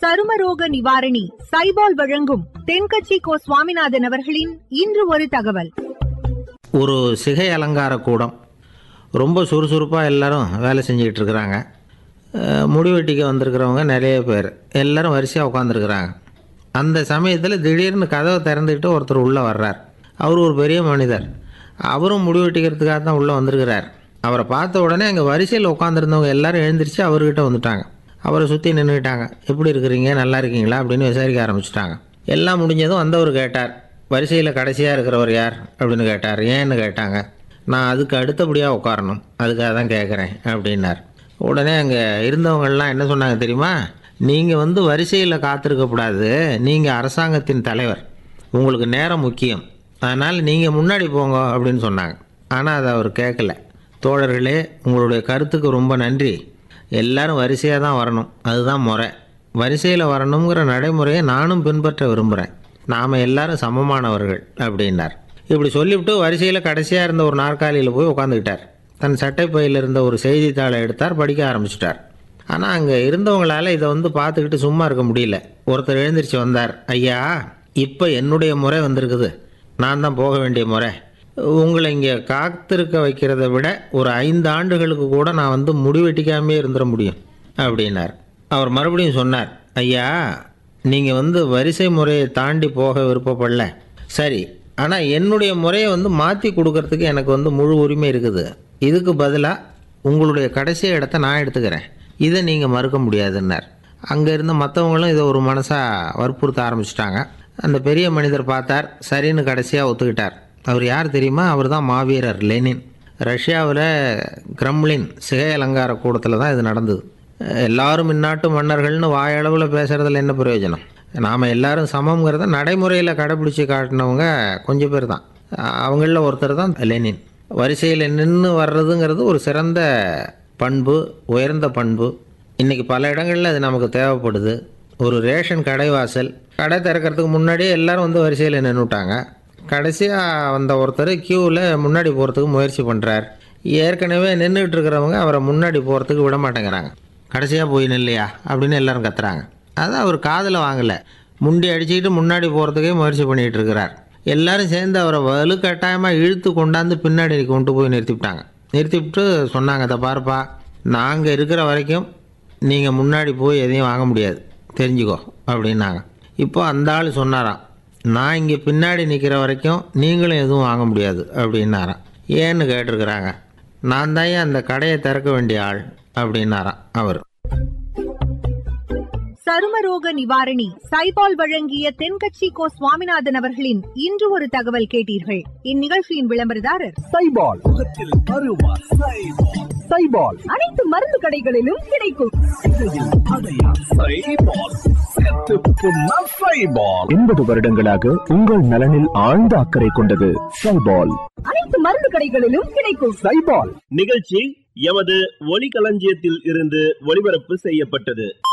சருமரோக நிவாரணி சைபால் வழங்கும் தென்கட்சி கோ சுவாமிநாதன் அவர்களின் இன்று ஒரு தகவல் ஒரு சிகை அலங்கார கூடம் ரொம்ப சுறுசுறுப்பாக எல்லாரும் வேலை செஞ்சுக்கிட்டு இருக்கிறாங்க அஹ், முடி வெட்டிக்க வந்திருக்கிறவங்க நிறைய பேர் எல்லாரும் வரிசையாக உட்காந்துருக்குறாங்க அந்த சமயத்தில் திடீர்னு கதவை திறந்துக்கிட்டு ஒருத்தர் உள்ளே வர்றார் அவர் ஒரு பெரிய மனிதர் அவரும் முடி வெட்டிக்கிறதுக்காக தான் உள்ளே வந்திருக்கிறார் அவரை பார்த்த உடனே அங்கே வரிசையில் உட்காந்துருந்தவங்க எல்லாரும் எழுந்திரிச்சு அவர்கிட்ட வந்துட்டாங்க அவரை சுற்றி நின்றுக்கிட்டாங்க எப்படி இருக்கிறீங்க நல்லா இருக்கீங்களா அப்படின்னு விசாரிக்க ஆரம்பிச்சிட்டாங்க எல்லாம் முடிஞ்சதும் வந்தவர் கேட்டார் வரிசையில் கடைசியாக இருக்கிறவர் யார் அப்படின்னு கேட்டார் ஏன்னு கேட்டாங்க நான் அதுக்கு அடுத்தபடியாக உட்காரணும் அதுக்காக தான் கேட்குறேன் அப்படின்னார் உடனே அங்கே இருந்தவங்கள்லாம் என்ன சொன்னாங்க தெரியுமா நீங்கள் வந்து வரிசையில் காத்திருக்கக்கூடாது நீங்கள் அரசாங்கத்தின் தலைவர் உங்களுக்கு நேரம் முக்கியம் அதனால் நீங்கள் முன்னாடி போங்க அப்படின்னு சொன்னாங்க ஆனால் அதை அவர் கேட்கல தோழர்களே உங்களுடைய கருத்துக்கு ரொம்ப நன்றி எல்லாரும் வரிசையாக தான் வரணும் அதுதான் முறை வரிசையில் வரணுங்கிற நடைமுறையை நானும் பின்பற்ற விரும்புகிறேன் நாம் எல்லாரும் சமமானவர்கள் அப்படின்னார் இப்படி சொல்லிவிட்டு வரிசையில் கடைசியாக இருந்த ஒரு நாற்காலியில் போய் உட்காந்துக்கிட்டார் தன் சட்டைப்பையில் இருந்த ஒரு செய்தித்தாளை எடுத்தார் படிக்க ஆரம்பிச்சிட்டார் ஆனால் அங்கே இருந்தவங்களால இதை வந்து பார்த்துக்கிட்டு சும்மா இருக்க முடியல ஒருத்தர் எழுந்திரிச்சு வந்தார் ஐயா இப்போ என்னுடைய முறை வந்திருக்குது நான் தான் போக வேண்டிய முறை உங்களை இங்கே காத்திருக்க வைக்கிறத விட ஒரு ஐந்து ஆண்டுகளுக்கு கூட நான் வந்து முடிவெட்டிக்காமே இருந்துட முடியும் அப்படின்னார் அவர் மறுபடியும் சொன்னார் ஐயா நீங்கள் வந்து வரிசை முறையை தாண்டி போக விருப்பப்படல சரி ஆனால் என்னுடைய முறையை வந்து மாற்றி கொடுக்கறதுக்கு எனக்கு வந்து முழு உரிமை இருக்குது இதுக்கு பதிலாக உங்களுடைய கடைசி இடத்த நான் எடுத்துக்கிறேன் இதை நீங்கள் மறுக்க முடியாதுன்னார் அங்கே இருந்த மற்றவங்களும் இதை ஒரு மனசாக வற்புறுத்த ஆரம்பிச்சிட்டாங்க அந்த பெரிய மனிதர் பார்த்தார் சரின்னு கடைசியாக ஒத்துக்கிட்டார் அவர் யார் தெரியுமா அவர் தான் மாவீரர் லெனின் ரஷ்யாவில் கிரம்லின் சிகை அலங்கார கூடத்தில் தான் இது நடந்தது எல்லாரும் இந்நாட்டு மன்னர்கள்னு வாயளவில் பேசுகிறதுல என்ன பிரயோஜனம் நாம் எல்லாரும் சமங்கிறத நடைமுறையில் கடைப்பிடிச்சி காட்டினவங்க கொஞ்சம் பேர் தான் அவங்களில் ஒருத்தர் தான் லெனின் வரிசையில் நின்று வர்றதுங்கிறது ஒரு சிறந்த பண்பு உயர்ந்த பண்பு இன்றைக்கி பல இடங்களில் அது நமக்கு தேவைப்படுது ஒரு ரேஷன் கடை வாசல் கடை திறக்கிறதுக்கு முன்னாடியே எல்லாரும் வந்து வரிசையில் நின்றுட்டாங்க கடைசியாக வந்த ஒருத்தர் க்யூவில் முன்னாடி போகிறதுக்கு முயற்சி பண்ணுறார் ஏற்கனவே நின்றுட்டு இருக்கிறவங்க அவரை முன்னாடி போகிறதுக்கு விட மாட்டேங்கிறாங்க கடைசியாக போய் நில்லையா அப்படின்னு எல்லாரும் கத்துறாங்க அதை அவர் காதில் வாங்கலை முண்டி அடிச்சுக்கிட்டு முன்னாடி போகிறதுக்கே முயற்சி பண்ணிகிட்டு இருக்கிறார் எல்லாரும் சேர்ந்து அவரை வலுக்கட்டாயமாக இழுத்து கொண்டாந்து பின்னாடி கொண்டு போய் நிறுத்திவிட்டாங்க நிறுத்திவிட்டு சொன்னாங்க அதை பாருப்பா நாங்கள் இருக்கிற வரைக்கும் நீங்கள் முன்னாடி போய் எதையும் வாங்க முடியாது தெரிஞ்சுக்கோ அப்படின்னாங்க இப்போ அந்த ஆள் சொன்னாராம் நான் இங்கே பின்னாடி நிற்கிற வரைக்கும் நீங்களும் எதுவும் வாங்க முடியாது அப்படின்னாராம் ஏன்னு கேட்டிருக்கிறாங்க நான் தான் அந்த கடையை திறக்க வேண்டிய ஆள் அப்படின்னாராம் அவர் சருமரோக நிவாரணி சைபால் வழங்கிய தென்கட்சி கோ சுவாமிநாதன் அவர்களின் இன்று ஒரு தகவல் கேட்டீர்கள் இந்நிகழ்ச்சியின் விளம்பரதாரர் சைபால் முகத்தில் அருவா சைபால் சைபால் அனைத்து மருந்து கடைகளிலும் கிடைக்கும் சைபால் செத்து புண்ணா சைபால் எண்பது வருடங்களாக உங்கள் நலனில் ஆழ்ந்த அக்கறை கொண்டது சைபால் அனைத்து மருந்து கடைகளிலும் கிடைக்கும் சைபால் நிகழ்ச்சி எமது ஒலிகளஞ்சியத்தில் இருந்து ஒளிபரப்பு செய்யப்பட்டது